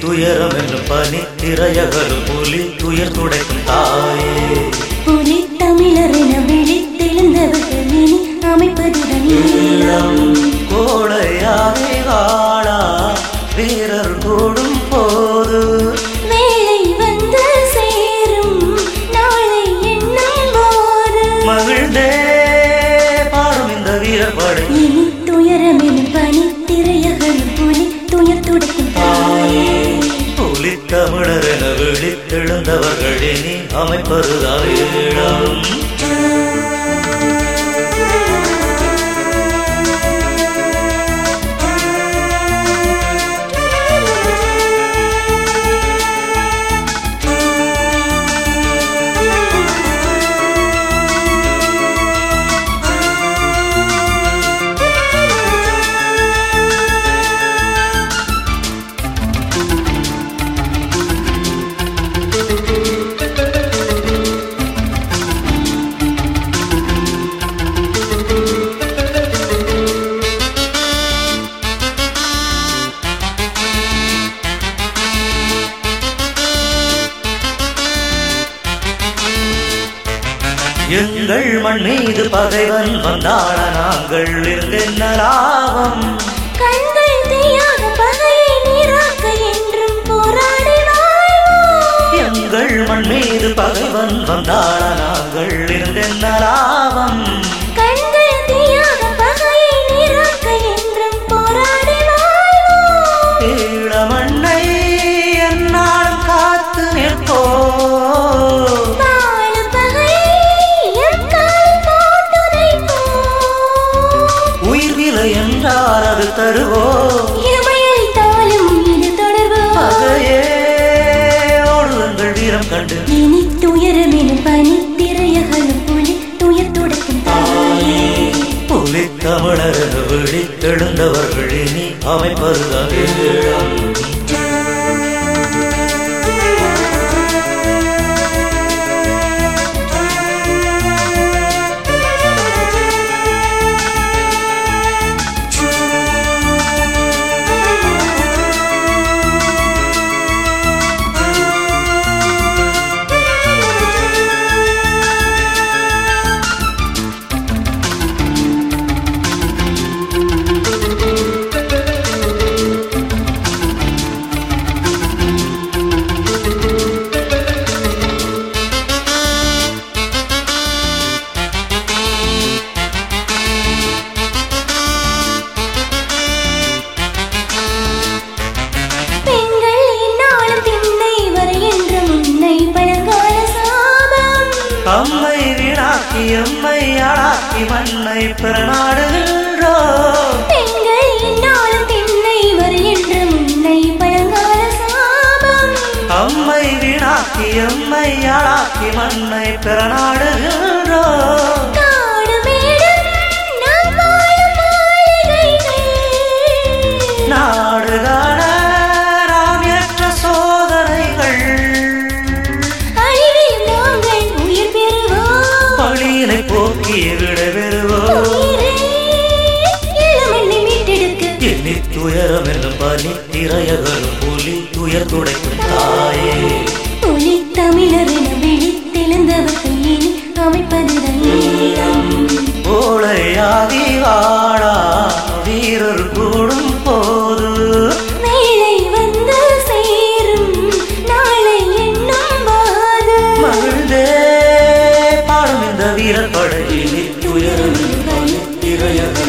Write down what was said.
துயரம் என்னும் பனி திரையகலும் புலி துயர் துடைக்கும் தாயே புலி தமிழரென விழித்தெழுந்தவர்கள் இனி அமைப்பதுடன் இளம் கோடையாவே வாழா வீரர் கூடும் போது வேலை வந்து சேரும் நாளை எண்ணும் போது மகிழ்ந்தே பாடும் இந்த வீரர் படை இனி துயரமெனும் பனி திரையகலும் புலி துயர் துடைக்கும் தாயே புலி தமிழர் என விழித்தெழுந்தவர்கள் இனி அமைப்பதுதான் ஈழம் எங்கள் மண் மீது பகைவன் வந்தாட நாங்கள் இருந்தென்ன லாபம் கண்கள் தீயாக பகையை நீராக்க என்றும் போராடி வாழ்வோம் எங்கள் மண் மீது பகைவன் வந்தாட நாங்கள் இருந்தென்ன லாபம் கண்கள் தீயாக பகையை நீராக்க என்றும் போராடி வாழ்வோம் ஈழ மண்ணை என்னாலும் காத்து நிற்போ வாழும் பகையை எக்காலம் போட்டுரைப்போம் உயிர் விலை என்றால் அது தருவோ இமையளித்தாலும் இது தொடர்வோம் பகையே ஓடுங்கள் வீரம் கண்டு இனி துயரமெனும் பனி திரையகலும் புலி துயர் துடைக்கும் தாயே புலி தமிழர் விழித்தெழுந்தவர்கள் இனி அமைப்பதுதான் ஈழம் பெண்கள் இந்நாளும் திண்ணை வரை என்ற முன்னை பழங்கால சாபம் அம்மை வீணாக்கி அம்மை ஆளாக்கி மண்ணை பிறநாடுகின்றோ பெண்கள் இந்நாளும் திண்ணை வரை என்ற முன்னை பழங்கால சாபம் அம்மை வீணாக்கி அம்மை ஆளாக்கி மண்ணை பிறநாடுகின்றோ காடு மேடும் நாம் வாழும் மாளிகைகள் நாடு காண நாம் ஏற்ற சோதனைகள் அழிவில் நாங்கள் உயிர் பெறுவோம் பழியினை போக்கி விட பெறுவோம் உயிரே இளமெண்ணை மீட்டெடுக்க எண்ணி துயரம் என்னும் பனி திரையகரும் புலி துயர் துடைக்கும் தாயே புலி தமிழரென விழித்தெழுந்தவர்கள் இனி அமைப்பதுதான் ஈழம். கோழையாகி வாழா வீரர் கூடும் போது வேளை வந்து சேரும் நாளை எண்ணும் போது மகிழ்ந்தே பாடும் இந்த வீரர் படையில் துயரம் என்னும் பனி திரையகரும்